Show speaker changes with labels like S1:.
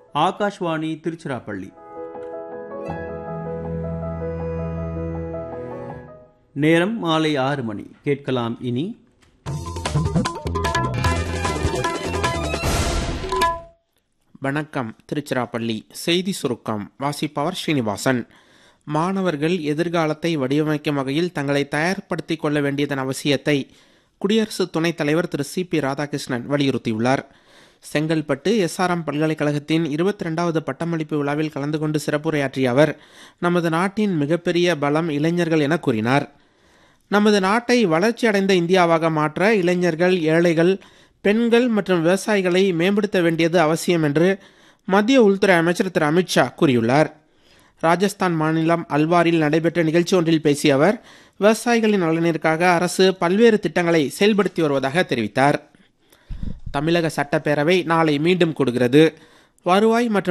S1: ஆகாஷ்வாணி திருச்சிராப்பள்ளி நேரம் மாலை ஆறு மணி கேட்கலாம் இனி
S2: வணக்கம் திருச்சிராப்பள்ளி செய்தி சுருக்கம் வாசிப்பவர் ஸ்ரீனிவாசன் மாணவர்கள் எதிர்காலத்தை வடிவமைக்கும் வகையில் தங்களை தயார்படுத்திக் கொள்ள வேண்டியதன் அவசியத்தை குடியரசு துணைத் தலைவர் திரு சி பி ராதாகிருஷ்ணன் வலியுறுத்தியுள்ளார் செங்கல்பட்டு எஸ்ஆர்எம் பல்கலைக்கழகத்தின் இருபத்தி ரெண்டாவது பட்டமளிப்பு விழாவில் கலந்து கொண்டு சிறப்புரையாற்றிய அவர் நமது நாட்டின் மிகப்பெரிய பலம் இளைஞர்கள் என கூறினார் நமது நாட்டை வளர்ச்சியடைந்த இந்தியாவாக மாற்ற இளைஞர்கள் ஏழைகள் பெண்கள் மற்றும் விவசாயிகளை மேம்படுத்த வேண்டியது அவசியம் என்று மத்திய உள்துறை அமைச்சர் திரு அமித்ஷா கூறியுள்ளார் ராஜஸ்தான் மாநிலம் அல்வாரில் நடைபெற்ற நிகழ்ச்சி ஒன்றில் பேசிய அவர் விவசாயிகளின் நலனிற்காக அரசு பல்வேறு திட்டங்களை செயல்படுத்தி வருவதாக தெரிவித்தார் தமிழக சட்டப்பேரவை நாளை மீண்டும் கூடுகிறது வருவாய் மற்றும்